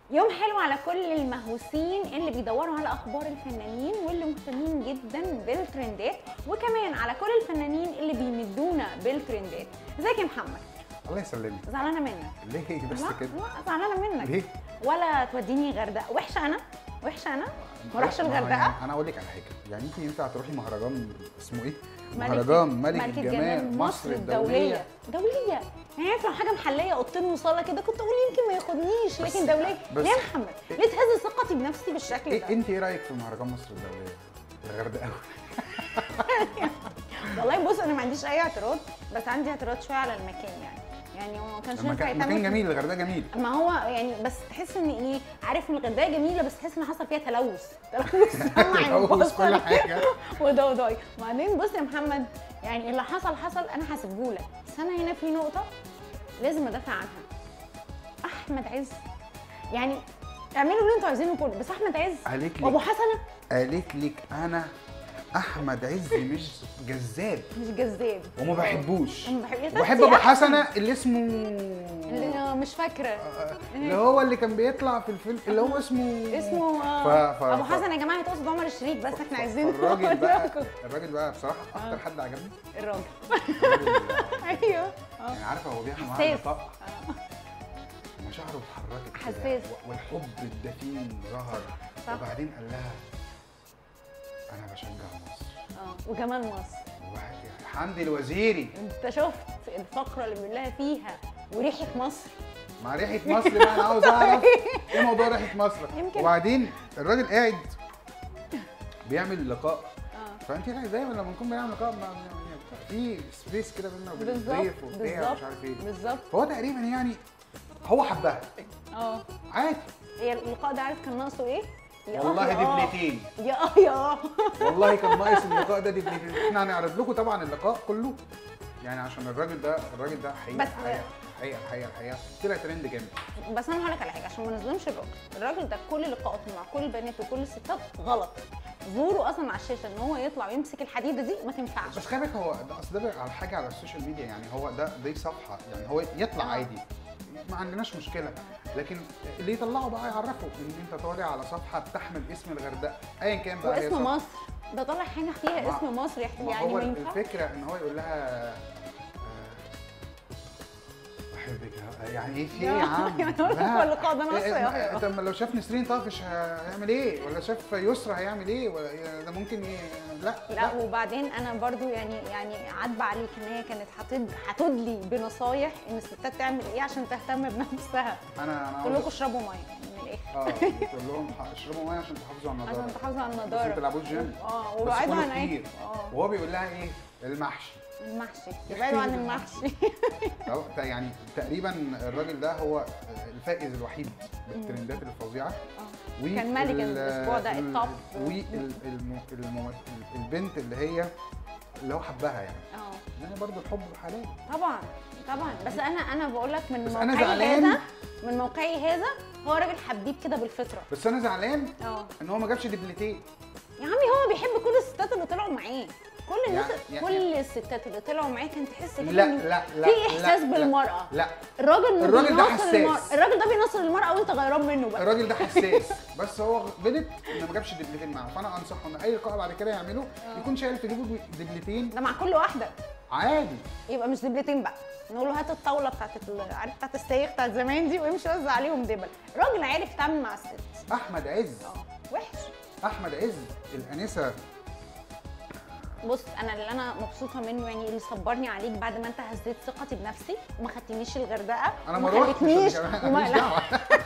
يوم حلو على كل المهووسين اللي بيدوروا على اخبار الفنانين واللي مهتمين جدا بالترندات وكمان على كل الفنانين اللي بيمدونا بالترندات ازيك يا محمد الله يسلمك زعلانه منك ليه بس لا كده لا زعلانه منك ليه ولا توديني غردقه وحشه انا وحشه انا ما اروحش ما هو الغردقه يعني انا اقول لك على حاجه يعني انت ينفع تروحي مهرجان اسمه ايه ملك- مهرجان ملك, ملكة الجمال مصر الدوليه دوليه يعني عارف لو حاجه محليه اوضتين وصاله كده كنت اقول يمكن ما ياخدنيش بس- لكن دوليه بس- ليه يا محمد ليه تهز ثقتي بنفسي بالشكل إيه ده انت ايه رايك في مهرجان مصر الدوليه الغردقه والله بص انا ما عنديش اي اعتراض بس عندي اعتراض شويه على المكان يعني يعني هو ما كانش ينفع مكان يتعمل مكان في- جميل الغردقه جميل ما هو يعني بس تحس ان ايه عارف ان الغردقه جميله بس تحس ان حصل فيها تلوث تلوث سمعي تلوث وبصري كل حاجه وضوضاي وبعدين بص يا محمد يعني اللي حصل حصل انا هسيبهولك بس انا هنا في نقطه لازم ادافع عنها احمد عز يعني اعملوا اللي انتوا عايزينه كله بس احمد عز قالت وابو لك حسنه قالت لك انا احمد عز مش جذاب مش جذاب وما بحبوش ما بحب- يا وبحب ستي ابو أحسن. حسنه اللي اسمه اللي أنا مش فاكره اللي هو اللي كان بيطلع في الفيلم اللي هو اسمه اسمه آه، ف- ف- ابو ف- حسن يا جماعه تقصد عمر الشريف بس احنا عايزين الراجل نقول بقى لكم. الراجل بقى بصراحه اكتر حد عجبني الراجل الراجل ايوه آه. يعني عارفه هو بيعمل معاها حساس. لقاء مشاعره اتحركت كده، حساس. و- والحب الدفين ظهر صح. وبعدين قال لها انا بشجع مصر اه وجمال مصر وواحد- حمدي الوزيري انت شفت الفقره اللي بيقول لها فيها وريحه مصر مع ريحه مصر بقى انا عاوز اعرف ايه موضوع ريحه مصر يمكن. وبعدين الراجل قاعد بيعمل لقاء اه فانت دايما لما نكون بنعمل لقاء ما- ما- في سبيس كده بينا وبين بالظبط الضيف وبتاع بالظبط مش عارف ايه بالظبط فهو تقريبا يعني هو حبها اه عادي هي اللقاء ده عارف كان ناقصه ايه؟ يا والله آه، يا آه. دبلتين يا اه يا اه والله كان ناقص اللقاء ده دبلتين احنا هنعرض لكم طبعا اللقاء كله يعني عشان الراجل ده الراجل ده حقيقه بس- حقيقه حقيقه حقيقه حقيقه طلع ترند جامد بس انا هقول لك على حاجه عشان ما نظلمش الراجل الراجل ده كل لقاءاته مع كل البنات وكل الستات غلط ظهوره اصلا على الشاشه ان هو يطلع ويمسك الحديده دي ما تنفعش بس خلي بالك هو ده اصل ده بقى على حاجه على السوشيال ميديا يعني هو ده دي صفحه يعني هو يطلع آه. عادي ما عندناش مشكله لكن اللي يطلعه بقى يعرفه ان انت طالع على صفحه بتحمل اسم الغردقه ايا كان بقى هي واسم صفحة. مصر ده طالع حاجه فيها ما- اسم مصر يا ما يعني هو ما ينفعش الفكره ان هو يقول لها آه، بحبك يا- يعني ايه في ايه يا عم؟ يعني هو لا. اللقاء ده نص إيه- يا- إيه- طب ما لو شاف نسرين طافش هيعمل ايه؟ ولا شاف يسرا هيعمل ايه؟ ولا ده ممكن ي... لا لا وبعدين انا برضو يعني يعني عاتبه عليك ان هي كانت هتد هتدلي بنصايح ان الستات تعمل ايه عشان تهتم بنفسها انا انا تقول عاوز- لكم اشربوا ميه من الاخر اه بتقول لهم ح- اشربوا ميه عشان تحافظوا على النضاره عشان تحافظوا على بس ما النضاره تلعبوش جيم اه بس وابعدوا كلوا عن اي كتير اه وهو بيقول لها ايه؟ المحشي المحشي يبعدوا عن المحشي أهو ت- يعني تقريبا الراجل ده هو الفائز الوحيد بالترندات الفظيعه اه و كان ملك ال- الأسبوع ده، ال- التوب. والبنت اللي هي اللي هو حبها يعني اه يعني برضه الحب حلال طبعا طبعا بس انا انا بقول لك من بس أنا موقعي زعلان. هذا من موقعي هذا هو راجل حبيب كده بالفطره بس انا زعلان اه ان هو ما جابش دبلتين يا عمي هو بيحب كل الستات اللي طلعوا معاه كل الناس يعني- كل الستات اللي طلعوا معاه كان تحس كده لا إن لا لا في لا، احساس لا، بالمراه لا الراجل الراجل ده بيناصر حساس. المرأة. الراجل ده بيناصر المرأة وانت غيران منه بقى الراجل ده حساس بس هو غلط انه ما جابش دبلتين معاه فانا انصحه ان اي لقاء بعد كده يعمله يكون شايل في جيبه دبلتين ده مع كل واحده عادي يبقى مش دبلتين بقى نقول له هات الطاوله بتاعت ال- عارف بتاعت السايخ بتاعت زمان دي وامشي وزع عليهم دبل راجل عارف يتعامل مع الست احمد عز اه وحش احمد عز الانسه بص انا اللي انا مبسوطه منه يعني اللي صبرني عليك بعد ما انت هزيت ثقتي بنفسي وما خدتنيش الغردقه انا وما ما روحتش خلتنيش قبل كده، وما, ماليش لا دعوه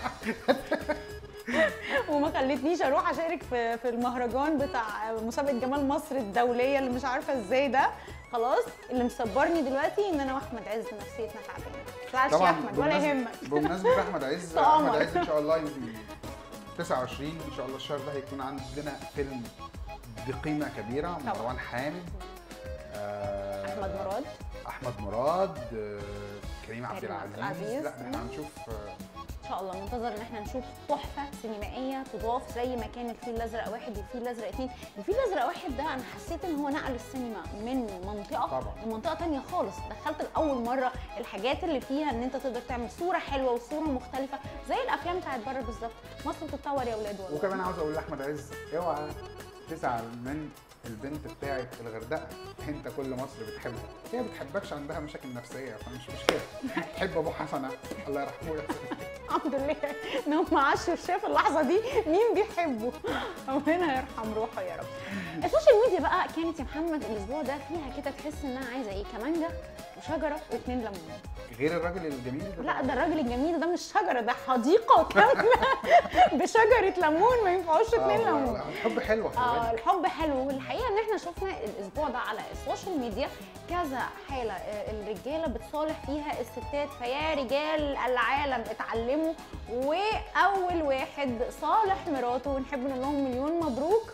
وما خلتنيش اروح اشارك في في المهرجان بتاع مسابقه جمال مصر الدوليه اللي مش عارفه ازاي ده خلاص اللي مصبرني دلوقتي ان انا واحمد عز نفسيتنا تعبانه ما تزعلش يا احمد ولا بمناسبة- يهمك بمناسبه احمد عز تأمر. احمد عز ان شاء الله يمكن 29 ان شاء الله الشهر ده هيكون عندنا فيلم بقيمه كبيره طبعا. مروان حامد آه، احمد مراد احمد مراد آه، كريم عبد كريم عبد العزيز العزيز. لا ده احنا هنشوف آه، ان شاء الله ننتظر ان احنا نشوف تحفه سينمائيه تضاف زي ما كان الفيل الازرق واحد والفيل الازرق اتنين الفيل الازرق واحد ده انا حسيت ان هو نقل السينما من منطقه طبعا. لمنطقه تانية خالص دخلت لاول مره الحاجات اللي فيها ان انت تقدر تعمل صوره حلوه وصوره مختلفه زي الافلام بتاعت بره بالظبط مصر بتتطور يا اولاد والله وكمان عاوز اقول لاحمد عز اوعى تزعل من البنت بتاعت الغردقه انت كل مصر بتحبها هي ما بتحبكش عندها مشاكل نفسيه فمش مشكله تحب ابو حسن الله يرحمه ويغفر له. الحمد لله ان هم عاشوا شاف اللحظه دي مين بيحبه ربنا يرحم روحه يا رب السوشيال ميديا بقى كانت يا محمد الاسبوع ده فيها كده تحس انها عايزه ايه كمانجا وشجره واثنين ليمون غير الراجل الجميل ده لا ده الراجل الجميل ده مش شجره ده حديقه كامله بشجره ليمون ما ينفعوش آه، اثنين لا، ليمون لا، الحب حلو خلي اه بالك. الحب حلو والحقيقه ان احنا شفنا الاسبوع ده على السوشيال ميديا كذا حاله آه، الرجاله بتصالح فيها الستات فيا رجال العالم اتعلموا واول واحد صالح مراته ونحب نقول لهم مليون مبروك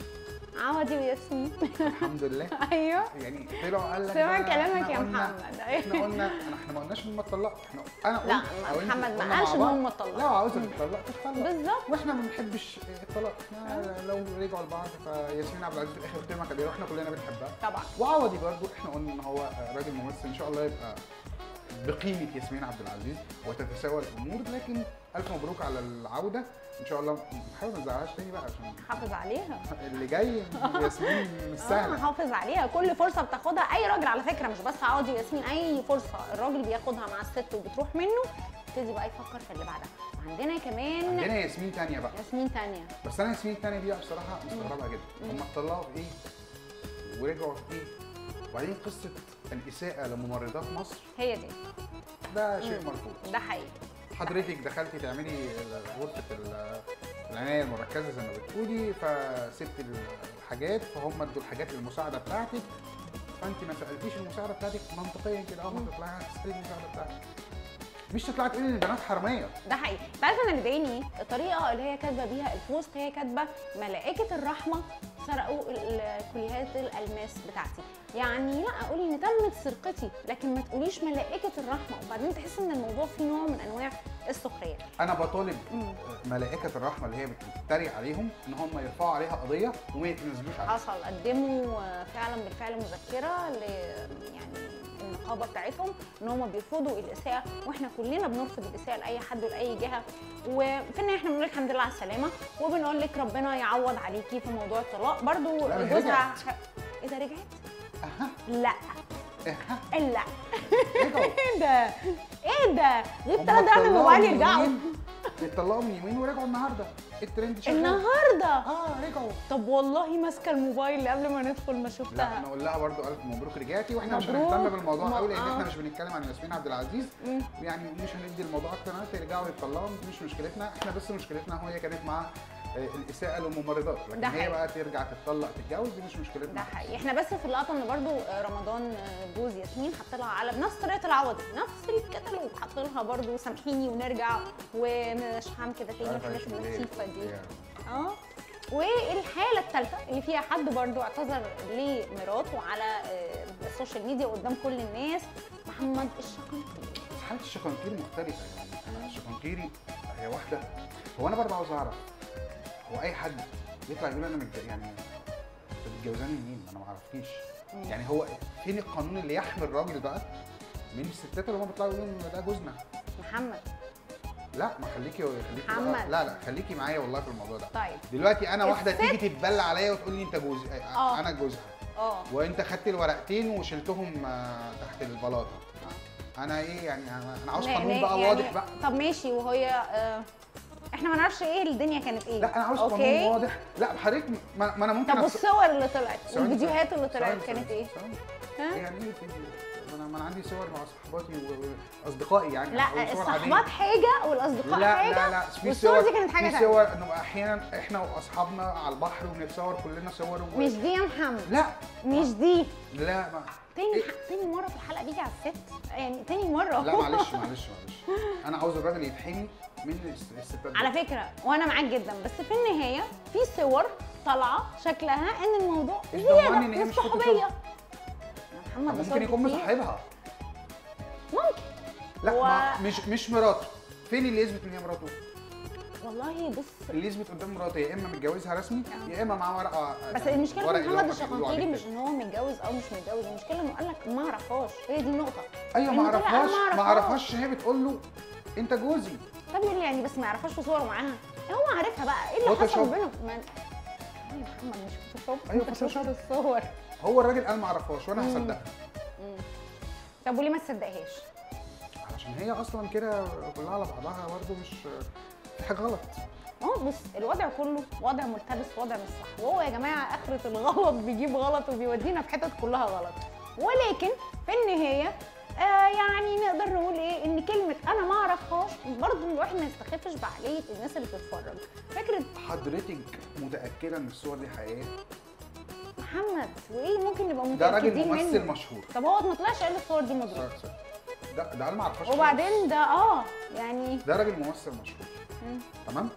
عودي وياسمين الحمد لله ايوه يعني طلعوا قال لك سمع بقى كلامك إحنا يا قلنا- محمد. احنا قلنا احنا ما قلناش ان ما تطلقوا احنا انا قلت لا، أو أنت محمد ما قلنا قالش مع إن بعض. هم اتطلقوا. لا عاوزه مم. تتطلق تتطلق بالظبط واحنا ما بنحبش الطلاق احنا لو رجعوا لبعض فياسمين عبد العزيز في اخر كلمه كبيره واحنا كلنا بنحبها طبعا وعوضي برضو احنا قلنا ان هو راجل ممثل ان شاء الله يبقى بقيمه ياسمين عبد العزيز وتتساوى الامور لكن الف مبروك على العوده ان شاء الله نحاول ما نزعلهاش تاني بقى عشان حافظ عليها اللي جاي ياسمين مش اه سهله حافظ عليها كل فرصه بتاخدها اي راجل على فكره مش بس عوضي وياسمين اي فرصه الراجل بياخدها مع الست وبتروح منه يبتدي بقى يفكر في اللي بعدها وعندنا كمان عندنا ياسمين تانية بقى ياسمين تانية بس انا ياسمين التانية دي بقى بصراحه مستغربها جدا هم اتطلقوا في ايه ورجعوا في ايه وبعدين قصه الاساءه لممرضات مصر هي دي ده شيء مم. مرفوض ده حقيقي حضرتك دخلتي تعملي غرفه ال- العنايه المركزه زي ما بتقولي فسبت الحاجات فهم ادوا الحاجات المساعده بتاعتك فانت ما سالتيش المساعده بتاعتك منطقيا كده اول ما تطلعي هتسالي المساعده بتاعتك مش تطلعي تقولي ان البنات حراميه ده حقيقي انت عارفه انا اللي ضايقني ايه؟ الطريقه اللي هي كاتبه بيها البوست هي كاتبه ملائكه الرحمه سرقوا ال- الكليات الالماس بتاعتي يعني لا قولي ان تمت سرقتي لكن ما تقوليش ملائكه الرحمه وبعدين تحس ان الموضوع فيه نوع من انواع السخريه انا بطالب مم. ملائكه الرحمه اللي هي بتتريق عليهم ان هم يرفعوا عليها قضيه وما يتنازلوش عليها حصل قدموا فعلا بالفعل مذكره ل يعني النقابه بتاعتهم ان هم بيرفضوا الاساءه واحنا كلنا بنرفض الاساءه لاي حد ولاي جهه وفي النهايه احنا بنقول لك الحمد لله على السلامه وبنقول لك ربنا يعوض عليكي في موضوع الطلاق برضو لا، ما هي جوزها رجعت. ايه ده رجعت؟ اها لا اها لا رجعوا ايه ده؟ ايه ده؟ غيب هم ثلاث دقايق من اتطلقوا الموبايل من يرجعوا يومين، اتطلقوا من يومين ورجعوا النهارده الترند شغال النهارده اه رجعوا طب والله ماسكه الموبايل قبل ما ندخل ما لا شفتها نقول لها برضو الف مبروك رجعتي واحنا مش مبروك. هنهتم بالموضوع ما- قوي لان آه. احنا مش بنتكلم عن ياسمين عبد العزيز مم. يعني مش هندي الموضوع اكتر من كده، يرجعوا يتطلقوا دي مش مشكلتنا احنا بس مشكلتنا هي كانت مع آه، الاساءه للممرضات لكن ده هي حقيقي. بقى ترجع تتطلق تتجوز دي مش مشكلتنا ده حقيقي احنا بس في اللقطه ان برضو رمضان جوز ياسمين حط لها على بنفس طريقه العوض نفس الكتالوج حط لها برضو سامحيني ونرجع ومش هعمل كده تاني عارفة الحاجات اسمه إيه؟ اللطيفه دي هي اه والحاله الثالثه اللي فيها حد برضو اعتذر لمراته على آه، السوشيال ميديا قدام كل الناس محمد الشقنقيري بس حاله الشقنقيري مختلفه يعني الشقنقيري هي واحده هو انا برضه عاوز اعرف هو اي حد يطلع يقول انا متج... يعني انت متجوزاني منين؟ انا ما اعرفكيش مم. يعني هو فين القانون اللي يحمي الراجل بقى من الستات اللي هم بيطلعوا يقولوا ان ده جوزنا محمد لا ما خليكي خليكي بقى- محمد. لا لا خليكي معايا والله في الموضوع ده طيب دلوقتي انا واحده الست- تيجي تتبلى عليا وتقول لي انت جوزي آه. انا جوزها اه وانت خدت الورقتين وشلتهم آه، تحت البلاطه آه. انا ايه يعني انا أنا عاوز لا- قانون لا، بقى يعني- واضح بقى طب ماشي وهي آه، احنا ما نعرفش ايه الدنيا كانت ايه لا انا عاوز قانون أوكي؟ واضح لا حضرتك ما, ما انا ممكن طب أفس- والصور اللي طلعت ثواني، والفيديوهات اللي ثواني، طلعت ثواني، كانت ايه؟ ثواني. ها؟ يعني ايه فيديو؟ ما انا ما انا عندي صور مع صحباتي واصدقائي يعني لا أو صور الصحبات عادية. حاجه والاصدقاء لا حاجه لا لا في والصور صور دي كانت حاجه في تانية صور انه احيانا احنا واصحابنا على البحر وبنتصور كلنا صور و... مش دي يا محمد لا مش دي لا ما تاني إيه؟ تاني مره في الحلقه بيجي على الست يعني تاني مره لا معلش معلش معلش انا عاوز الراجل يتحمي من الس- الستات دول. على فكره وانا معاك جدا بس في النهايه في صور طالعه شكلها ان الموضوع مش زياده ضمني إن هي مش مش صحوبيه فوتوشوب. يا طب محمد ده ممكن يكون صور كتير. مصاحبها ممكن لا هو- ما مش مش مراته فين اللي يثبت ان هي مراته والله بص اللي يثبت قدام مراته يا اما متجوزها رسمي يا اما معاه ورقه بس يعني المشكله ورق في اللي هو محمد بيقولوا الشقنقيري عليه مش كده. ان هو متجوز او مش متجوز المشكله انه قال لك ما اعرفهاش هي دي النقطه ايوه إنه ما طلع اعرفهاش أنا ما اعرفهاش ان هي بتقول له انت جوزي طب يقول لي يعني بس ما يعرفهاش في صوره معاها هو عارفها بقى ايه اللي حصل فوتوشوب. بينهم ما... يا محمد مش فوتوشوب أيوة أنت فوتوشوب. شفت الصور هو الراجل قال ما اعرفهاش وانا مم. هصدقها طب وليه ما تصدقهاش عشان هي اصلا كده كلها على بعضها برضه مش في حاجه غلط اه بص الوضع كله وضع ملتبس وضع مش صح وهو يا جماعه اخره الغلط بيجيب غلط وبيودينا في حتت كلها غلط ولكن في النهايه آه يعني نقدر نقول ايه ان كلمه انا ما اعرفهاش برضه الواحد ما يستخفش بعقليه الناس اللي بتتفرج فكره حضرتك متاكده ان الصور دي حقيقيه محمد وايه ممكن نبقى ده راجل متاكدين ممثل منه مشهور طب هو ما طلعش قال الصور دي مضروبه صار- صار. ده ده انا ما اعرفهاش وبعدين ده اه يعني ده راجل ممثل مشهور مم. تمام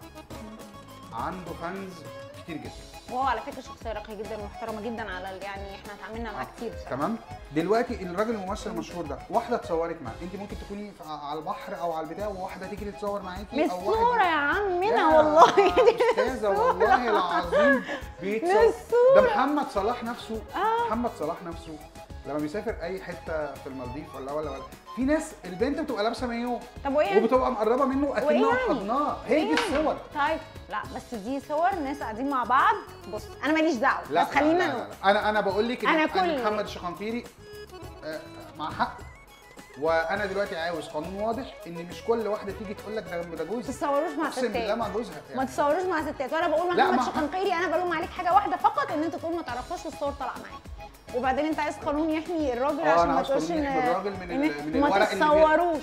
عنده فانز كتير جدا وهو على فكره شخصيه راقيه جدا ومحترمه جدا على ال- يعني احنا اتعاملنا معاه كتير بصراحة. تمام دلوقتي الراجل الممثل المشهور ده واحده تصورك معاه انت ممكن تكوني في- على البحر او على البتاع وواحده تيجي تتصور معاكي مش او واحد صوره يا عمنا يا والله استاذه والله العظيم بيتصور مش ده صورة. محمد صلاح نفسه آه. محمد صلاح نفسه لما بيسافر اي حته في المالديف ولا ولا ولا في ناس البنت بتبقى لابسه مايو طب وايه يعني؟ وبتبقى مقربه منه وإيه اكنها يعني؟ حضناه هي دي إيه يعني؟ الصور طيب لا بس دي صور ناس قاعدين مع بعض بص انا ماليش دعوه لا بس خلينا لا, لا, نقول لا. انا انا بقول لك ان أنا أنا كل- محمد الشقنفيري آه، مع حق وانا دلوقتي عاوز قانون واضح ان مش كل واحده تيجي تقول لك ده ده ما جوزي تتصوروش مع اقسم بالله ستات مع جوزها ما يعني. تتصوروش مع ستات وانا بقول لا، محمد ما- شقنقيري انا بلوم عليك حاجه واحده فقط ان انت تقول ما تعرفهاش والصور طالعه معاك وبعدين انت عايز قانون يحمي الراجل آه، عشان أنا ما عاوز تقولش قانون ان يحمي الراجل من ال- إن- من ما الورق اللي بي- تتصوروش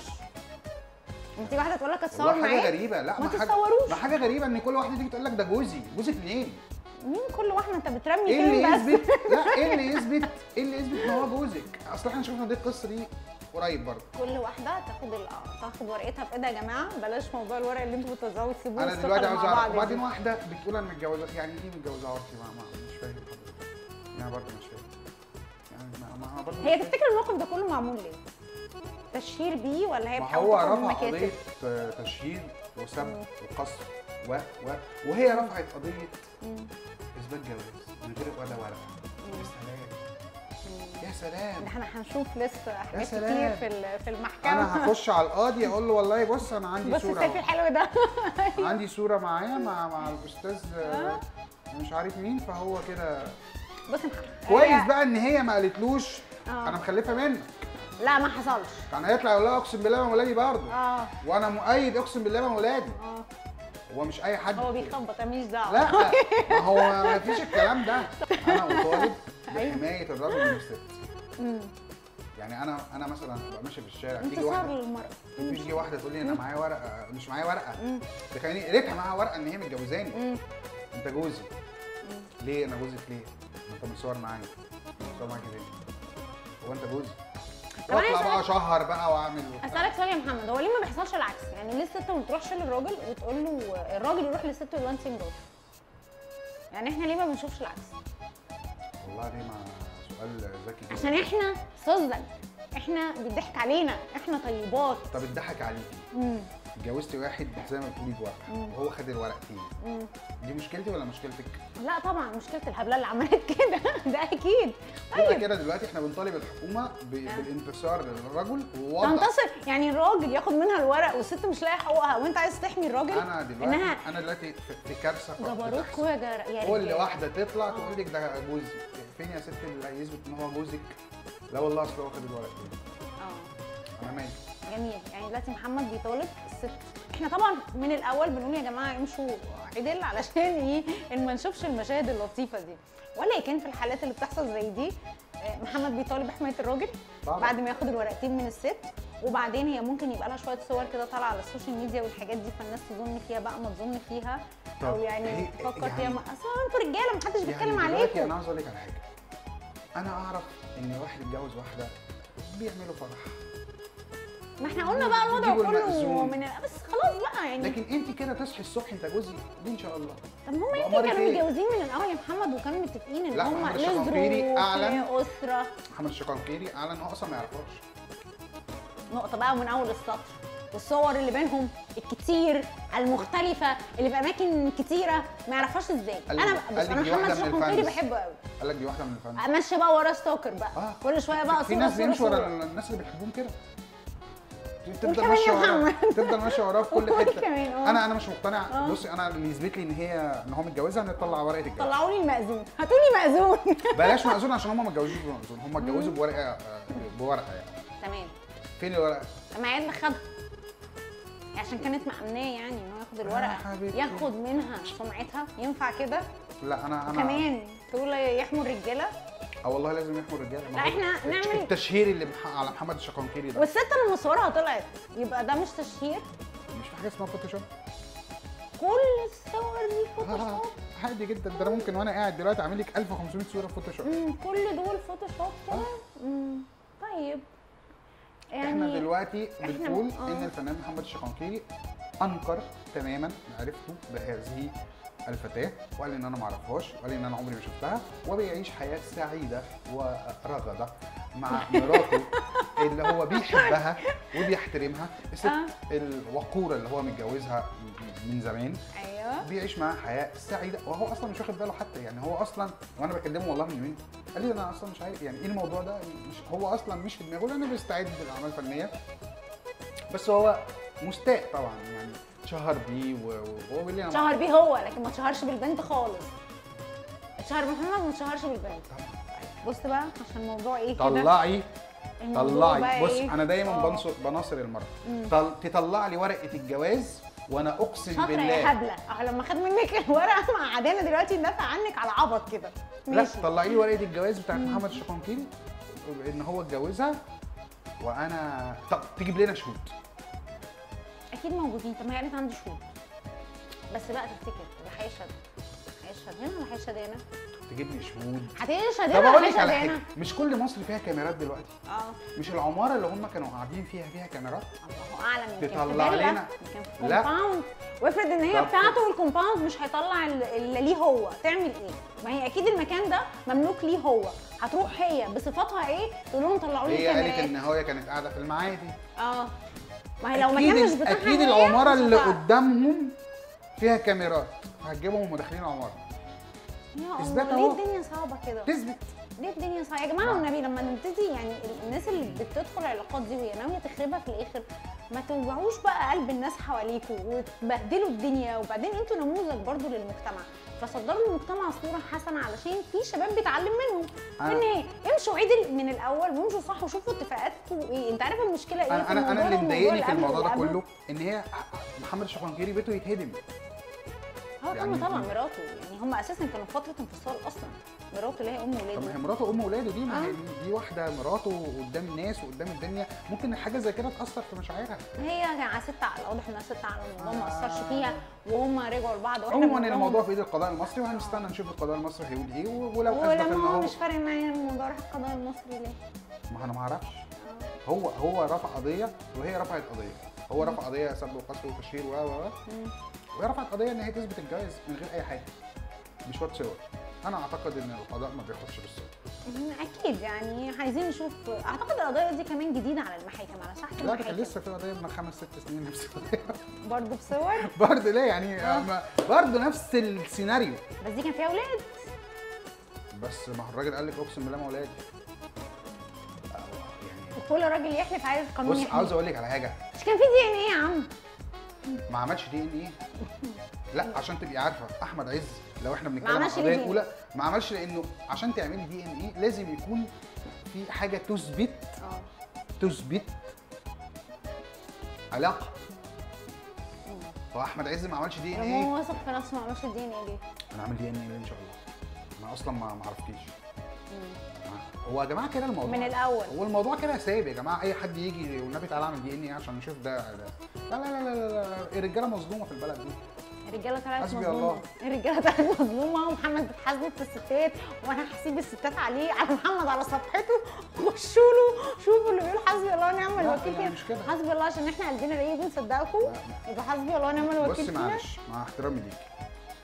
انت واحده تقول لك اتصور والله حاجه معاك غريبه لا ما حاجه تتصوروش ما حاجه غريبه ان كل واحده تيجي تقول لك ده جوزي جوزك منين مين كل واحده انت بترمي ايه اللي فين بس يثبت لا ايه اللي يثبت ايه اللي يثبت ان هو جوزك اصل احنا شفنا دي القصه دي قريب برضه كل واحده تاخد ال- آه، تاخد ورقتها في ايدها يا جماعه بلاش موضوع الورق اللي انتوا بتوزعوه وتسيبوه انا الثقة دلوقتي اللي عاوز مع اعرف بعض دي. وبعدين واحده بتقول انا متجوزه يعني ايه متجوزه عرفي ما, ما مش فاهم حضرتك يعني برضه مش فاهم يعني ما, ما برضه هي مش فاهم. تفتكر الموقف ده كله معمول ليه؟ تشهير بيه ولا هي ما بتحاول هو تاخد رفع مكاسب؟ قضيه آه، تشهير وسب وقصف و و وهي رفعت قضيه مم. اثبات جواز من غير ولا ورقه يا سلام يا ده سلام احنا هنشوف لسه حاجات سلام. كتير في ال- في المحكمه انا هخش على القاضي اقول له والله بص انا عندي بص صوره السيف أهو. الحلو ده عندي صوره معايا مع مع الاستاذ آه، مش عارف مين فهو كده بص يا محمد كويس هي- بقى ان هي ما قالتلوش آه. انا مخلفه منك لا ما حصلش كان هيطلع يقول لها اقسم بالله ما ولادي برضه اه وانا مؤيد اقسم بالله ما ولادي اه هو مش اي حد هو بيخبط أنا ماليش دعوه لا ما هو ما فيش الكلام ده انا اطالب أيوة. بحمايه الرجل من الست مم. يعني انا انا مثلا ابقى ماشي في الشارع تيجي انتصار واحده للمرأة تيجي واحده تقول لي انا معايا ورقه مش معايا ورقه مم. تخليني يا ريتها معاها ورقه ان هي متجوزاني مم. انت جوزي ليه انا جوزك ليه؟ ما انت متصور معايا متصور معاكي ليه؟ هو انت جوزي؟ طب أنا واطلع عايزة بقى اشهر بقى واعمل وبتاع. اسالك سؤال يا محمد هو ليه ما بيحصلش العكس يعني ليه الست ما بتروحش للراجل وتقول له الراجل يروح للست ويقول له انت مراته يعني احنا ليه ما بنشوفش العكس والله دي ما سؤال ذكي جدا عشان احنا سذج احنا بيضحك علينا احنا طيبات طب اتضحك عليكي مم. اتجوزتي واحد زي ما بتقولي بورقه وهو خد الورقتين مم. دي مشكلتي ولا مشكلتك؟ لا طبعا مشكله الهبله اللي عملت كده ده اكيد كده طيب كده دلوقتي احنا بنطالب الحكومه ب- بالانتصار للرجل ووضع تنتصر يعني الراجل ياخد منها الورق والست مش لاقي حقوقها وانت عايز تحمي الراجل انا دلوقتي انها انا دلوقتي في في كارثه جبروتكم بتحصل. يا جر... يا كل رجالة. واحده تطلع تقول لك ده جوزي فين يا ست اللي هيثبت ان هو جوزك لا والله اصل هو خد الورقتين اه انا مالي جميل يعني دلوقتي محمد بيطالب الست احنا طبعا من الاول بنقول يا جماعه امشوا عدل علشان ايه ان ما نشوفش المشاهد اللطيفه دي ولكن في الحالات اللي بتحصل زي دي آه، محمد بيطالب بحمايه الراجل طبعا. بعد ما ياخد الورقتين من الست وبعدين هي ممكن يبقى لها شويه صور كده طالعه على السوشيال ميديا والحاجات دي فالناس تظن فيها بقى ما تظن فيها او طب يعني هي- تفكر يعني- فيها ما- اصل انتوا رجاله محدش بيتكلم دلوقتي عليكم انا عاوز اقول لك على حاجه انا اعرف ان واحد اتجوز واحده بيعملوا فرح ما احنا قلنا بقى الوضع يجيبوا كله المأذون. من بس خلاص بقى يعني لكن انت كده تصحي الصبح انت جوزي دي ان شاء الله طب هم يمكن بأمارة كانوا إيه؟ متجوزين من الاول يا محمد وكانوا متفقين ان لا، هم محمد ليه الشقنقيري ظروف أعلن. ليه اسره محمد الشقنقيري اعلن ان هو اصلا ما يعرفهاش نقطه بقى من اول السطر والصور اللي بينهم الكتير المختلفه اللي في اماكن كتيره ما يعرفهاش ازاي قال لي- انا قال بس لي انا دي واحدة محمد من شقنقيري الفانز. بحبه قوي قال لك دي واحده من الفن امشي بقى وراه ستوكر بقى اه كل شويه بقى في صورة ناس صورة بيمشوا ورا صورة. الناس اللي بيحبوهم كده قول تفضل كمان ماشيه يا وراه محمد. تفضل ماشيه وراه في كل قول حته كمان، اه. انا انا مش مقتنع اه. بصي انا اللي يثبت لي ان هي ان هو متجوزها نطلع ورقه الجواز طلعوا لي المأذون هاتوا لي مأذون بلاش مأذون عشان هم ما اتجوزوش بمأذون هم اتجوزوا بورقه آه، بورقه يعني تمام فين الورقه؟ لما عيال خدها عشان كانت مأمناه يعني ان هو ياخد الورقه حبيبتي. ياخد منها سمعتها ينفع كده لا انا انا كمان تقول يحموا الرجاله اه والله لازم يحموا الرجاله ما لا، هو احنا الت- نعمل- التشهير اللي مح- على محمد الشقنقيري ده والست اللي مصورها طلعت يبقى ده مش تشهير مش في حاجه اسمها فوتوشوب كل الصور دي آه، فوتوشوب عادي جدا ده انا ممكن وانا قاعد دلوقتي اعمل لك 1500 صوره فوتوشوب مم، كل دول فوتوشوب كده مم، طيب يعني احنا دلوقتي إحنا- بنقول آه. ان الفنان محمد الشقنقيري انكر تماما معرفته بهذه الفتاه وقال ان انا ما اعرفهاش وقال ان انا عمري ما شفتها وبيعيش حياه سعيده ورغده مع مراته اللي هو بيحبها وبيحترمها الست آه. الوقوره اللي هو متجوزها من زمان ايوه بيعيش معاها حياه سعيده وهو اصلا مش واخد باله حتى يعني هو اصلا وانا بكلمه والله من يومين قال لي انا اصلا مش عارف يعني ايه الموضوع ده مش هو اصلا مش في دماغه لانه بيستعد للاعمال الفنيه بس هو مستاء طبعا يعني شهر بيه و- وهو بيقول لي انا شهر بيه هو لكن ما اتشهرش بالبنت خالص اتشهر محمد ما اتشهرش بالبنت بص بقى عشان الموضوع ايه كده طلعي الموضوع طلعي بقى بص إيه؟ انا دايما آه. بنصر بناصر المرأة طل... تطلع لي ورقه الجواز وانا اقسم شاطره يا بالله هبله اه لما خد منك الورقه مع عدانا دلوقتي ندافع عنك على عبط كده لا ماشي طلعي لي ورقه الجواز بتاعت محمد الشقنقيري ان هو اتجوزها وانا طب تجيب لنا شهود اكيد موجودين طب ما هي قالت عندي شهود بس بقى تفتكر اللي هيشهد هيشهد هنا ولا هيشهد هنا؟ تجيب لي شهود هتشهد طب هنا اقول ولا لك هيشهد على هنا؟ حاجه مش كل مصر فيها كاميرات دلوقتي اه مش العماره اللي هم كانوا قاعدين فيها فيها كاميرات الله اعلم يمكن في تطلع فيلا، لنا- يمكن في لا. كومباوند وافرض ان هي طب- بتاعته والكومباوند مش هيطلع ال- اللي ليه هو تعمل ايه؟ ما هي اكيد المكان ده مملوك ليه هو هتروح هي بصفتها ايه؟ تقول لهم طلعوا لي هي قالت كاميرات ان هي كانت قاعده في المعادي اه ما هي لو اكيد مكان مش ال- بتاعها اكيد هي، العماره مش اللي هتعرف. قدامهم فيها كاميرات هتجيبهم وهم داخلين العماره يا إثبات الله ليه أهو. الدنيا صعبه كده؟ تثبت ليه الدنيا صعبه يا جماعه والنبي لما نبتدي يعني ال- الناس اللي بتدخل العلاقات دي وهي ناويه تخربها في الاخر ما توجعوش بقى قلب الناس حواليكوا وتبهدلوا الدنيا وبعدين انتوا نموذج برضو للمجتمع فصدروا للمجتمع صوره حسنه علشان في شباب بيتعلم منهم أنا- في النهايه امشوا عدل من الاول وامشوا صح وشوفوا اتفاقاتكم ايه انت عارف المشكله ايه انا في انا الموضوع انا اللي ده والموضوع مضايقني في قبله الموضوع ده واللي قبله؟ كله ان هي محمد الشقنقيري بيته يتهدم هو يعني- طبعا طبعا مراته يعني هم اساسا كانوا في فتره انفصال اصلا مراته اللي هي ام طب ما هي ولاده مراته ام ولاده دي ما هي آه. دي- دي واحده مراته قدام الناس وقدام الدنيا ممكن حاجه زي كده تاثر في مشاعرها هي كان ست عقل واضح انها ست عقل الموضوع ما اثرش فيها وهم رجعوا لبعض واحنا عموما بنقول لهم- الموضوع في ايد القضاء المصري وهنستنى نشوف القضاء المصري هيقول ايه و- ولو اثبت ان ولما هو هو مش فارق معايا الموضوع راح القضاء المصري ليه؟ ما انا ما اعرفش هو هو رفع قضيه وهي رفعت قضيه هو رفع قضيه سب وقذف وتشهير و و و مم. وهي رفعت قضيه ان هي تثبت الجواز من غير اي حاجه بشويه صور انا اعتقد ان القضاء ما بياخدش بالصور مم، اكيد يعني عايزين نشوف اعتقد القضايا دي كمان جديده على المحاكم على ساحه لا ده كان المحاكم لسه في قضيه من خمس ست سنين نفس القضيه برضه بصور برضه ليه يعني ما- برضه نفس السيناريو بس دي كان فيها اولاد بس ما هو الراجل قال لك اقسم بالله ما ولاد يعني وكل راجل يحلف عايز القانون بص يحميه عاوز اقول لك على حاجه مش كان في دي ان ايه يا عم ما عملش دي ان ايه لا عشان تبقي عارفه احمد عز لو احنا بنتكلم عن عملش القضيه ليه الاولى ما عملش لانه عشان تعملي دي ان ايه لازم يكون في حاجه تثبت اه تثبت علاقه هو احمد عز ما عملش دي ان لما ايه هو واثق في نفسه ما عملش الدي ان ايه ليه؟ انا عامل دي ان ايه ان شاء الله انا اصلا ما ما عرفتيش هو يا جماعه كده الموضوع من الأول. هو الموضوع كده سايب يا جماعه اي حد يجي والنبي تعالى اعمل دي ان ايه عشان نشوف ده, ده. لا لا لا لا لا, لا. الرجاله مظلومه في البلد دي الرجاله طلعت حسبي مظلومه الله. الرجاله طلعت مظلومه ومحمد بتحاسبه في الستات وانا هسيب الستات عليه على محمد على صفحته خشوا له شوفوا اللي بيقول حسبي الله ونعم لا، الوكيل لا، فينا مش كده. حسبي الله عشان احنا قلبنا ايه بنصدقكم لا، لا. يبقى حسبي الله ونعم الوكيل بصي فينا معلش مع احترامي ليك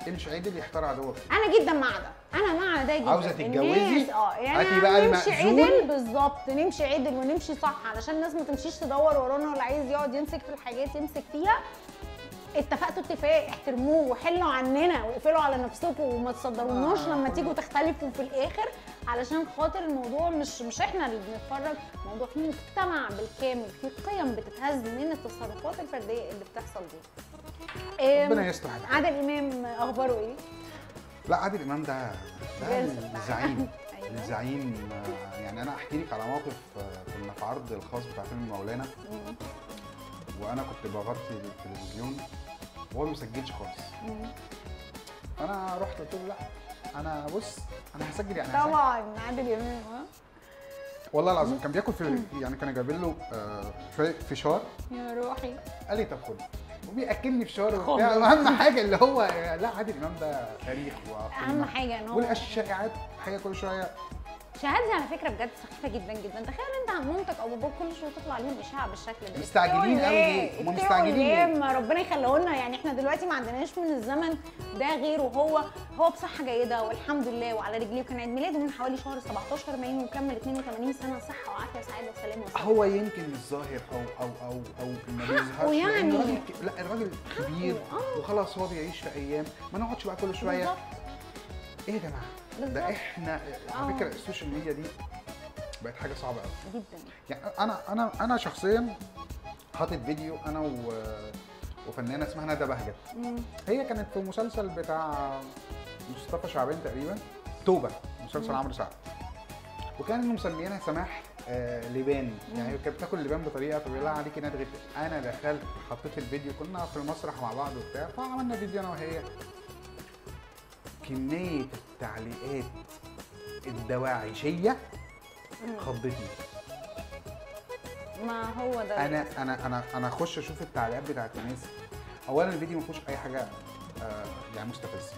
امشي عدل يحتار عدوك انا جدا مع ده انا مع ده جدا عاوزة تتجوزي؟ الناس- اه يعني هاتي بقى نمشي المأذون. عدل بالظبط نمشي عدل ونمشي صح علشان الناس ما تمشيش تدور ورانا ولا عايز يقعد يمسك في الحاجات يمسك فيها اتفقتوا اتفاق احترموه وحلوا عننا واقفلوا على نفسكم وما تصدروناش آه. لما تيجوا تختلفوا في الاخر علشان خاطر الموضوع مش مش احنا اللي بنتفرج الموضوع فيه مجتمع بالكامل فيه قيم بتتهز من التصرفات الفرديه اللي بتحصل دي إيه، ربنا يصلح الحال. عادل امام اخباره ايه؟ لا عادل امام ده ده جاز. الزعيم أيوة. الزعيم آه، يعني انا احكي لك على موقف آه، كنا في عرض الخاص بتاع فيلم مولانا مم. وانا كنت بغطي التلفزيون وهو ما مسجلش خالص مم. فانا رحت قلت له لا انا بص انا هسجل يعني هسجل. طبعا عادل امام اه والله العظيم كان بياكل في يعني كانوا جايبين له آه، في- فشار يا روحي قال لي طب خد وبياكلني فشار خد. وبتاع اهم حاجه اللي هو لا عادل امام ده تاريخ اهم حاجه ان هو والاشاعات حاجه كل شويه شهادتي على فكره بجد سخيفه جدا جدا تخيل انت عن مامتك او باباك كل شويه تطلع عليهم اشاعه بالشكل ده مستعجلين اتقوا قوي ليه؟ ليه؟ هما اتقوا مستعجلين ليه؟ ليه؟ ما ربنا يخليه لنا يعني احنا دلوقتي ما عندناش من الزمن ده غيره هو هو بصحه جيده والحمد لله وعلى رجليه وكان عيد ميلاده من حوالي شهر 17 باين وكمل 82 سنه صحه وعافيه وسعاده وسلامه وسعادة. هو يمكن الظاهر او او او او ما بيظهرش يعني. لأن الراجل ك- لا الراجل كبير آه. وخلاص هو بيعيش في ايام ما نقعدش بقى كل شويه بالظبط ايه يا جماعه ده بالظبط. احنا على آه. فكره السوشيال ميديا دي بقت حاجه صعبه قوي جدا يعني انا انا انا شخصيا حاطط فيديو انا و وفنانه اسمها ندى بهجت مم. هي كانت في مسلسل بتاع مصطفى شعبان تقريبا توبه مسلسل مم. عمرو سعد وكانوا مسميينها سماح آه لبان يعني هي كانت بتاكل لبان بطريقه فبيقول لها عليكي ندغه انا دخلت حطيت الفيديو كنا في المسرح مع بعض وبتاع فعملنا فيديو انا وهي كميه التعليقات الدواعشيه مم. خضتني ما هو ده انا انا انا انا اخش اشوف التعليقات بتاعت الناس اولا الفيديو ما فيهوش اي حاجه آه يعني مستفزه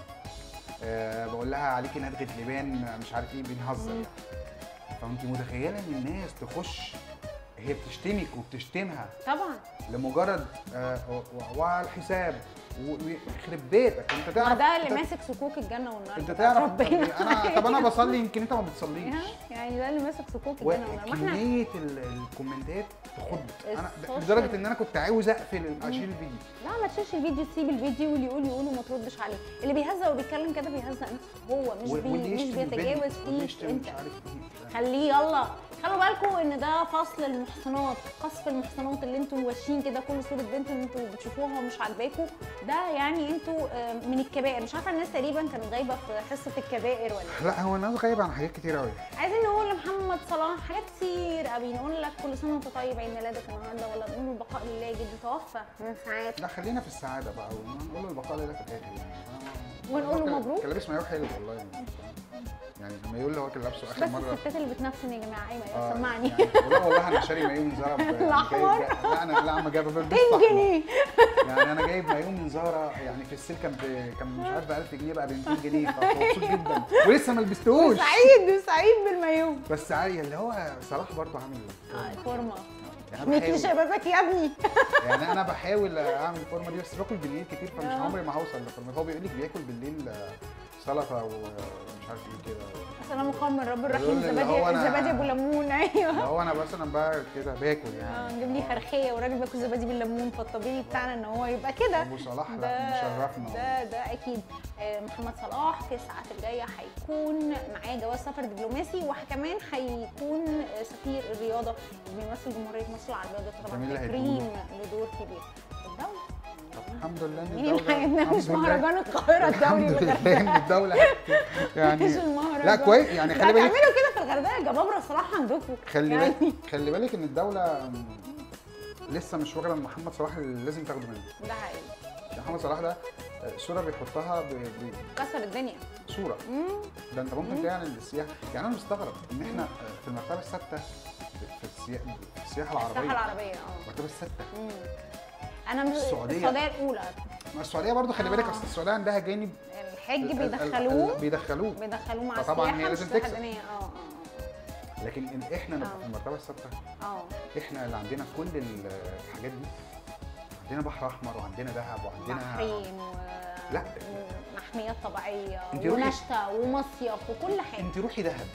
آه بقول لها عليكي ندغه لبان مش عارف ايه بنهزر مم. يعني فانت متخيله ان الناس تخش هي بتشتمك وبتشتمها طبعا لمجرد آه و- و- وعلى الحساب و- ويخرب بيتك انت ما تعرف ده اللي انت, ماسك صكوك الجنه والنار انت بتاعت تعرف ربنا انا طب انا بصلي يمكن انت ما بتصليش يعني ده اللي ماسك صكوك الجنه والنار ما احنا وكميه ال- الكومنتات تخض انا السوشيال- لدرجه ان انا كنت عاوز اقفل اشيل الفيديو لا ما تشيلش الفيديو تسيب الفيديو واللي يقول يقول وما تردش عليه اللي بيهزق وبيتكلم كده بيهزق نفسه هو مش بي واللي مش يشتم الفيديو، بيتجاوز واللي فيك يشتم انت مش عارف ايه خليه يلا خلوا بالكم ان ده فصل المحصنات قصف المحصنات اللي انتوا واشين كده كل صوره بنت اللي انتوا بتشوفوها ومش عاجباكم ده يعني انتوا آه، من الكبائر مش عارفه الناس تقريبا كانت غايبه في حصه الكبائر ولا إيه. لا هو الناس غايب عن حاجات كتير قوي عايزين نقول لمحمد صلاح حاجات كتير قوي نقول لك كل سنه وانت طيب عيد ميلادك النهارده ولا نقول البقاء لله جد توفى من ساعات لا خلينا في السعاده بقى ونقول له البقاء لله في الاخر يعني ونقول له هو كان- مبروك. كان لابس مايو حلو والله يعني يعني لما يقول لي هو كان لابسه اخر بس مره الستات اللي بتنفسن يا جماعه ايوه آه، سمعني يعني والله والله انا شاري مايو من زارا ب- يعني الأحمر. جايب- لا انا لا انا جايب بلبس 200 أحمر. جنيه يعني انا جايب مايو من زارا يعني في السيل كان ب- كان مش عارف ب 1000 جنيه بقى ب 200 جنيه فمبسوط جدا ولسه ما لبستهوش سعيد وسعيد بالمايو بس عادي اللي هو صلاح برضه عامل اه فورمه يعني أنا مثل بحاول شبابك يا ابني يعني انا بحاول اعمل الفورمه دي بس باكل بالليل كتير فمش آه. عمري ما هوصل للفورمه هو بيقول لك بياكل بالليل آه، سلطه ومش عارف ايه كده السلام قام الرب يقول الرحيم لي اللي هو زبادي أنا- زبادي ابو ليمون ايوه اللي هو انا مثلا بقى كده باكل اه يعني نجيب لي فرخيه وراجل بياكل زبادي بالليمون فالطبيعي بتاعنا ان هو يبقى كده ابو صلاح لا ده مشرفنا ده ده اكيد آه، محمد صلاح في الساعات الجايه هيكون معاه جواز سفر دبلوماسي وكمان هيكون آه، سفير الرياضه اللي بيمثل جمهوريه مصر العربيه وده طبعا جميل اللي تكريم لدور كبير الدوله طب الحمد لله ان مين الدوله هينام مش الحمد لله- مهرجان القاهره الدولي الحمد الغردقه لله ان الدوله يعني مش المهرجان لا كويس يعني لا خلي بالك تعملوا كده في الغردقه جبابره صلاح عندكم خلي يعني بالك خلي بالك ان الدوله لسه مش واخده من محمد صلاح اللي لازم تاخده منه ده حقيقي يعني محمد صلاح ده آه، صوره بيحطها ب- ب- كسر الدنيا بصوره مم. ده انت ممكن تعمل السياحه يعني انا مستغرب ان احنا آه، في المرتبه السادسه في السياحه في السياحه الساحه العربيه العربيه اه المرتبه السادسه مم. انا مش السعودية. السعوديه الاولى ما السعوديه برضو خلي بالك آه. اصل السعوديه عندها جانب الحج ال- ال- بيدخلوه ال- بيدخلوه بيدخلوه مع فطبعاً السياحه هي لازم مش سياحة تكسب. دينية. اه لكن إن احنا نبقى آه. في المرتبه السادسه اه اه احنا اللي عندنا كل ال- الحاجات دي عندنا بحر احمر وعندنا دهب وعندنا بحرين و لا. محميات طبيعيه انت روحي- ونشطه ومصيف وكل حاجه انت روحي دهب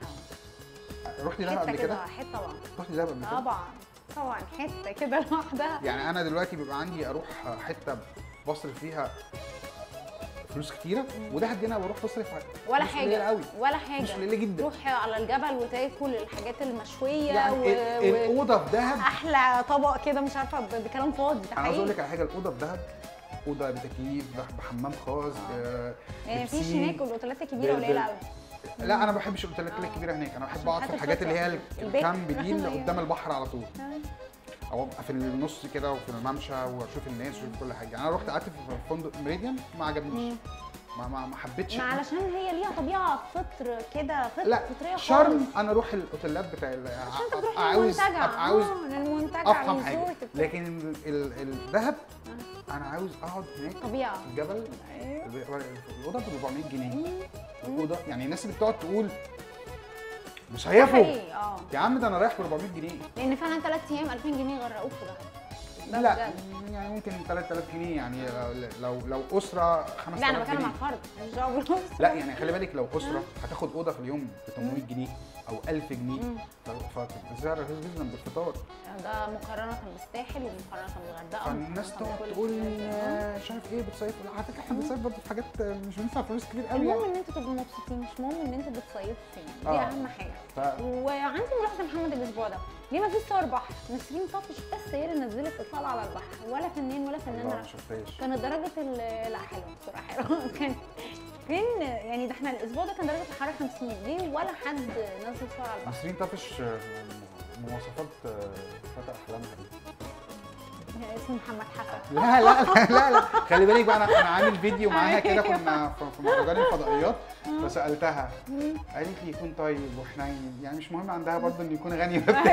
رحتي دهب حته قبل كده كده؟ حته طبعا رحتي دهب قبل كده؟ طبعا طبعا حته كده لوحدها يعني انا دلوقتي بيبقى عندي اروح حته بصرف فيها فلوس كتيره ودهب دي انا بروح بصرف ولا فلوس قليلة حاجه قوي ولا مش حاجه قليله جدا تروح على الجبل وتاكل الحاجات المشويه يعني و... ال- و... الاوضه في دهب احلى طبق كده مش عارفه ب- بكلام فاضي ده انا عاوز اقول حقيقي لك على حاجه الاوضه في دهب اوضه بتكييف بح- بحمام خاص آه. ب- يعني مفيش ببسين. هناك الاوتيلات الكبيره ب- ب- قليله قوي لا انا ما بحبش الاوتيلات آه. الكبيره هناك انا بحب عشان اقعد في حتى الحاجات اللي هي البيت. الكامب دي اللي أيوة. قدام البحر على طول او ابقى في النص كده وفي الممشى واشوف الناس واشوف كل حاجه يعني انا رحت قعدت في فندق ميريديان ما عجبنيش مم. ما ما, ما حبيتش ما علشان هي ليها طبيعه فطر كده فطر لا فطريه شرم خالص. انا اروح الاوتيلات بتاع ال- عشان انت تروح عاوز للمنتجع ابقى عاوز اه للمنتجع افهم حاجه الريزورت بتاع- لكن ال- ال- الذهب انا عاوز اقعد هناك طبيعه في الجبل أيوة. الاوضه ب 400 جنيه مم. الاوضه يعني الناس اللي بتقعد تقول ده مصيفه حقيقي اه يا عم ده انا رايح ب 400 جنيه لان فعلا ثلاث ايام 2000 جنيه غرقوك في دهب ده لا بجد. يعني ممكن 3000 جنيه يعني لو لو اسره 5000 لا انا بتكلم جنيه على الفرد مش دعوه بالفلوس لا يعني خلي بالك لو اسره هتاخد اوضه في اليوم ب 800 جنيه او 1000 جنيه مم. فالسعر رخيص جدا بالفطار ده مقارنه بالساحل ومقارنه بالغردقه فالناس ومقارنة تقعد بكل تقول الحاجات دي. آه. آه، مش عارف ايه بتصيفوا لا على فكره احنا بنصيف برضه في حاجات مش بندفع فلوس كتير قوي المهم يعني ان انتوا تبقوا مبسوطين مش مهم ان انتوا بتصيفوا فين دي آه. اهم حاجه ف... وعندي ملاحظه محمد الاسبوع ده ليه ما فيش صور بحر نسرين طفش بس هي اللي نزلت اطلال على البحر ولا فنان ولا فنانه لا ما رقص. شفتهاش كانت درجه ال- لا حلوه بصراحه حلوه كان فين يعني ده احنا الاسبوع ده كان درجه الحراره 50 ليه ولا حد نزل صور على البحر نسرين طافش آه، مواصفات آه، فتى احلامها دي اسمه محمد حسن لا لا لا لا, لا. خلي بالك بقى انا انا عامل فيديو معاها كده كنا في في مهرجان الفضائيات فسالتها قالت لي يكون طيب وحنين يعني مش مهم عندها برضه انه يكون غني بس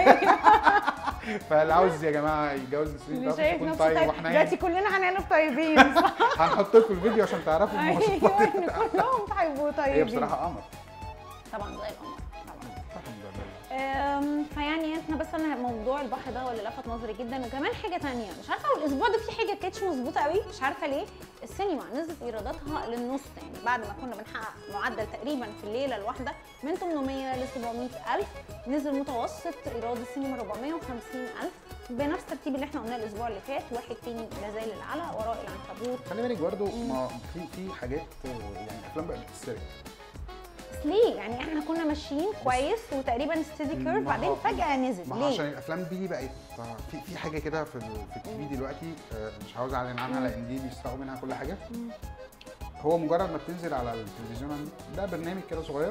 فاللي عاوز يا جماعه يتجوز نسرين اللي طافش شايف يكون نفسه طيب طيب وحنين دلوقتي كلنا هنقلب طيبين صح؟ هنحط لكم الفيديو عشان تعرفوا المواصفات ايوه إن كلهم هيبقوا طيبين هي بصراحه قمر طبعا زي القمر طبعا الحمد لله أم، فيعني احنا بس انا موضوع البحر ده هو اللي لفت نظري جدا وكمان حاجه تانية مش عارفه هو الاسبوع ده في حاجه كانتش مظبوطه قوي مش عارفه ليه السينما نزلت ايراداتها للنص يعني بعد ما كنا بنحقق معدل تقريبا في الليله الواحده من 800 ل 700 الف نزل متوسط ايراد السينما 450 الف بنفس الترتيب اللي احنا قلناه الاسبوع اللي فات واحد تاني لا زال الاعلى وراء العنكبوت خلي بالك برضه ما في في حاجات آه، يعني افلام بقت بتتسرق بس ليه يعني احنا كنا ماشيين كويس وتقريبا ستيدي كيرف ما بعدين هو- فجاه نزل ما هو ليه عشان الافلام دي بقت آه، في في حاجه كده في ال- في التي في دلوقتي آه، مش عاوز اعلن عنها مم. لان دي بيسرقوا منها كل حاجه مم. هو مجرد ما بتنزل على التلفزيون عندي ده برنامج كده صغير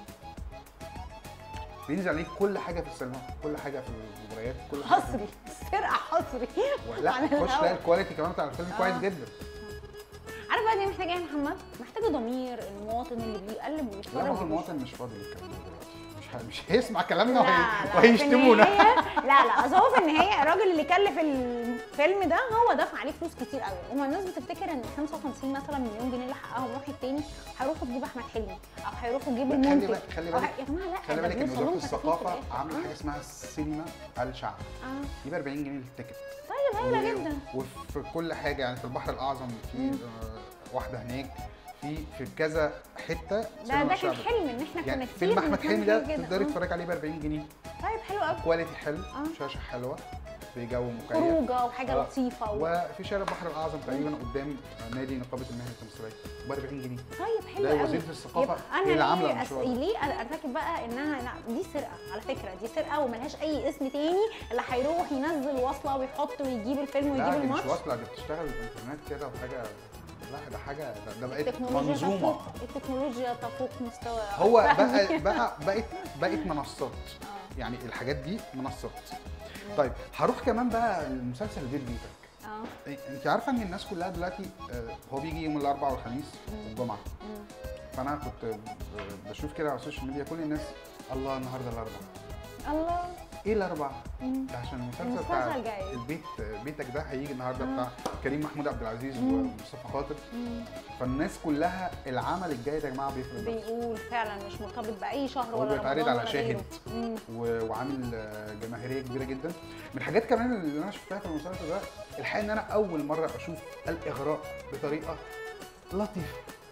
بينزل عليك كل حاجه في السينما كل حاجه في المباريات كل حاجه في- حصري سرقه حصري لا عن خش تلاقي الهوا. الكواليتي كمان بتاع الفيلم آه. كويس جدا عارف بقى دي محتاجه ايه يا محمد؟ محتاجه ضمير المواطن اللي بيقلب لا ويتفرج ما هو ويخش. المواطن مش فاضي للكلام ده دلوقتي مش ه- مش هيسمع كلامنا لا وهي- لا في وهيشتمونا النهاية- لا لا اصل هو في النهايه الراجل اللي كلف الفيلم ده هو دفع عليه فلوس كتير قوي وما الناس بتفتكر ان 55 مثلا مليون جنيه اللي حققهم واحد تاني هيروحوا تجيب احمد حلمي او هيروحوا يجيبوا لا، خلي المنتج بالك- خلي أو بالك- ه- يا جماعه لا خلي ده بالك ان بيوصلوا وزاره لهم تكليف الثقافه في الآخر. عامله حاجه اسمها السينما الشعب اه دي ب 40 جنيه للتيكت طيب هايله و- جدا وفي كل حاجه يعني في البحر الاعظم في مم. آه، واحده هناك في في كذا حته ده سينما ده كان شعبي. حلم ان احنا كنا يعني كتير فيلم احمد بنتمنى حلمي ده حاجة كده. تقدري آه. تتفرج عليه ب 40 جنيه طيب حلو قوي كواليتي حلو آه. شاشه حلوه في جو مكيف خروجه وحاجه آه. لطيفه و... وفي شارع البحر الاعظم تقريبا قدام نادي نقابه المهنه التمثيليه ب 40 جنيه طيب حلو ده قوي وزيره الثقافه يبقى هي انا اللي عامله ليه المشروع أس... ده. ليه ارتكب بقى انها لا دي سرقه على فكره دي سرقه وملهاش اي اسم تاني اللي هيروح ينزل وصله ويحط ويجيب الفيلم لا ويجيب دي مش الماتش واصله دي بتشتغل بالانترنت كده وحاجه لا ده حاجه ده, ده بقت التكنولوجيا منظومه تفوق التكنولوجيا تفوق مستوى هو فهمي. بقى بقى بقت بقت منصات اه يعني الحاجات دي منصات طيب هروح كمان بقى المسلسل بيت بيتك اه إيه، انت عارفه ان الناس كلها دلوقتي آه، هو بيجي يوم الاربعاء والخميس مم. والجمعه مم. فانا كنت ب- بشوف كده على السوشيال ميديا كل الناس الله النهارده الاربعاء الله ايه الاربعاء مم. ده عشان المسلسل المسلسل بتاع جاي. البيت بيتك ده هيجي النهارده آه. بتاع كريم محمود عبد العزيز مم. ومصطفى خاطر مم. فالناس كلها العمل الجاي ده يا جماعه بيفرق نفسه. بيقول فعلا مش مرتبط باي شهر هو ولا بيتعرض رمضان على ولا شاهد. غيره. مم. و- وعامل آه، جماهيريه كبيره جدا من الحاجات كمان اللي انا شفتها في المسلسل ده الحقيقه ان انا اول مره اشوف الاغراء بطريقه لطيفه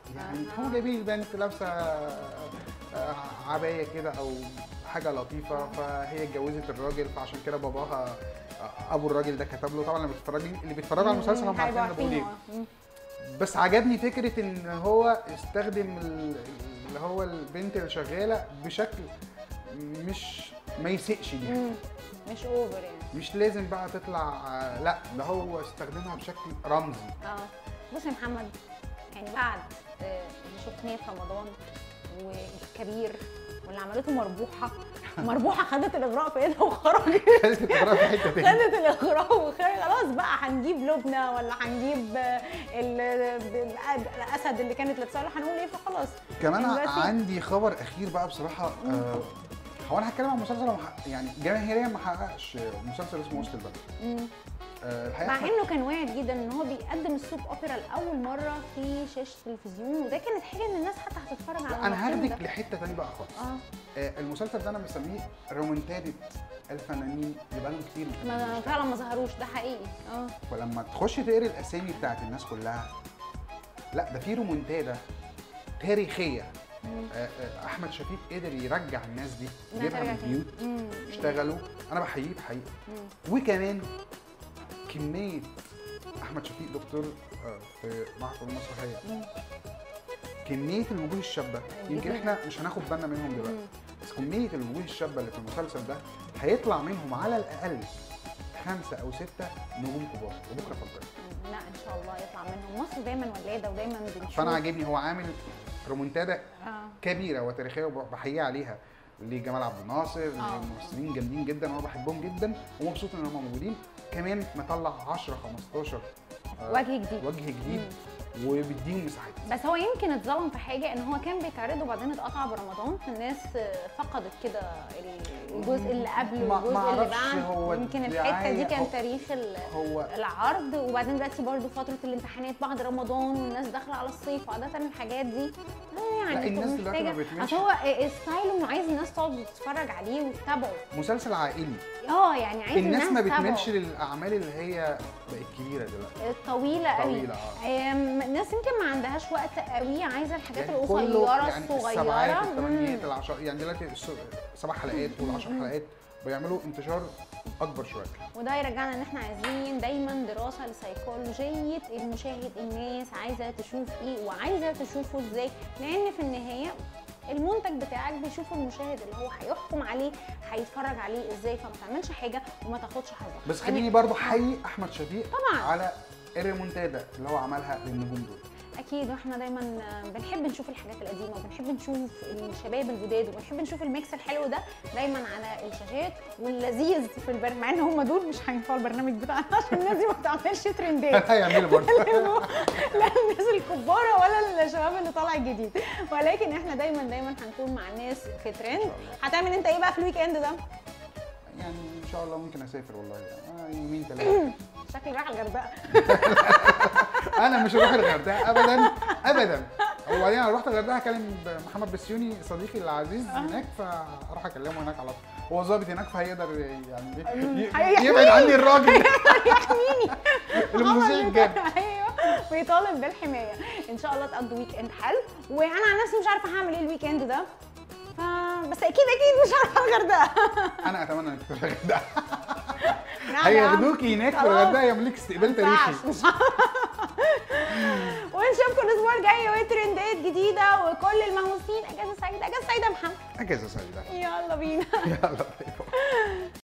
يعني أها. هم جايبين البنت لابسه آه، عبايه كده او حاجه لطيفه فهي اتجوزت الراجل فعشان كده باباها آه، ابو الراجل ده كتب له طبعا اللي بيتفرجوا اللي بيتفرجوا على المسلسل هم عارفين هيبقوا انا بقول ايه عارفين، آه. مم. بس عجبني فكره ان هو استخدم ال- اللي هو البنت اللي شغاله بشكل مش ما يسقش ليها مم. مش اوفر يعني مش لازم بقى تطلع آه، لا ده هو استخدمها بشكل رمزي اه بص يا محمد يعني بعد آه، اللي شفناه في رمضان والكبير واللي عملته مربوحه مربوحه خدت الاغراء في ايدها وخرجت كانت بتقرا في حته تاني خدت الاغراء وخرجت خلاص بقى هنجيب لبنى ولا هنجيب آه، ال- ال- الاسد اللي كانت لابسه ولا هنقول ايه فخلاص كمان دلوقتي- عندي خبر اخير بقى بصراحه آه هو انا هتكلم عن مسلسل هو محقق- يعني جماهيريا ما حققش مسلسل اسمه وسط البلد مم. آه الحقيقه مع أحمد- انه كان واعد جدا ان هو بيقدم السوب اوبرا لاول مره في شاشه تلفزيون وده كانت حاجه ان الناس حتى هتتفرج على لا، انا المفهوم هاخدك ده. لحته تانية بقى خالص اه آه المسلسل ده انا بسميه رومنتادة الفنانين اللي بقالهم كتير ما ما كانوش فعلا ما ظهروش ده حقيقي اه ولما تخش تقري الاسامي بتاعت الناس كلها لا ده في رومنتادا تاريخيه مم. آه، آه، احمد شفيق قدر يرجع الناس دي إنها يجيبها من ترجع تاني. البيوت مم. اشتغلوا انا بحييه بحقيقه مم. وكمان كميه احمد شفيق دكتور آه، في معهد الفنون المسرحيه مم. كميه الوجوه الشابه يمكن جداً. احنا مش هناخد بالنا منهم دلوقتي مم. بس كميه الوجوه الشابه اللي في المسلسل ده هيطلع منهم على الاقل خمسه او سته نجوم كبار وبكره فضل لا ان شاء الله يطلع منهم مصر دايما ولاده ودايما بنشوف فانا عاجبني هو عامل رومونتادا اه كبيره وتاريخيه وبحييه عليها لجمال عبد الناصر آه. لممثلين جامدين جدا وانا بحبهم جدا ومبسوط ان هم موجودين كمان مطلع 10 15 آه، وجه جديد وجه جديد وبيديهم مساحتهم بس هو يمكن اتظلم في حاجه ان هو كان بيتعرض وبعدين اتقطع برمضان فالناس فقدت كده الجزء اللي قبل ما- والجزء ما اللي أعرفش بعد هو يمكن الحته دي الدعاية كان هو- تاريخ ال- هو العرض وبعدين دلوقتي برضه فتره الامتحانات بعد رمضان والناس داخله على الصيف وعاده الحاجات دي آه يعني لا، الناس بتبقى دلوقتي ما محتاجة- بتمشي. اصل هو ستايله انه عايز الناس تقعد تتفرج عليه وتتابعه مسلسل عائلي اه يعني عايز الناس ما تتابعه. بتميلش للاعمال اللي هي بقت كبيره دلوقتي الطويله قوي طويلة، آم، الناس يمكن ما عندهاش وقت قوي عايزه الحاجات يعني القصيره كله يعني الصغيره السبعات مم. الثمانيات العشر يعني دلوقتي الس- سبع حلقات والعشر حلقات بيعملوا انتشار اكبر شويه وده يرجعنا ان احنا عايزين دايما دراسه لسيكولوجيه المشاهد الناس عايزه تشوف ايه وعايزه تشوفه ازاي لان في النهايه المنتج بتاعك بيشوف المشاهد اللي هو هيحكم عليه هيتفرج عليه ازاي فما تعملش حاجه وما تاخدش حذرك بس يعني خليني برضو حي احمد شفيق طبعاً. على الريمونتادا اللي هو عملها للنجوم دول اكيد واحنا دايما بنحب نشوف الحاجات القديمه وبنحب نشوف الشباب الجداد وبنحب نشوف الميكس الحلو ده دايما على الشاشات واللذيذ في البرنامج مع ان هم دول مش هينفعوا البرنامج بتاعنا عشان الناس دي ما بتعملش ترندات هيعملوا برضه لا الناس الكباره ولا الشباب اللي طالع جديد ولكن احنا دايما دايما هنكون مع الناس في ترند هتعمل انت ايه بقى في الويك اند ده يعني ان شاء الله ممكن اسافر والله يعني آه، يومين ثلاثه شكلي رايح الغردقه انا مش هروح الغردقه ابدا ابدا وبعدين انا رحت الغردقه هكلم محمد بسيوني صديقي العزيز هناك فاروح اكلمه هناك على طول هو ظابط هناك فهيقدر يعني ي- هيحميني. يبعد عني الراجل يحميني المذيع الجد ايوه ويطالب بالحمايه ان شاء الله تقضوا ويك اند حلو وانا عن نفسي مش عارفه هعمل ايه الويك اند ده ف بس اكيد اكيد مش هروح الغردقه انا اتمنى انك تروح الغردقه نعم يا عم. هياخدوكي هناك في خلاص. الغردقه يعمل لك استقبال ما تاريخي ينفعش. ونشوفكم الاسبوع الجاي وترندات جديده وكل المهووسين اجازه سعيده اجازه سعيده يا محمد اجازه سعيده يلا بينا يلا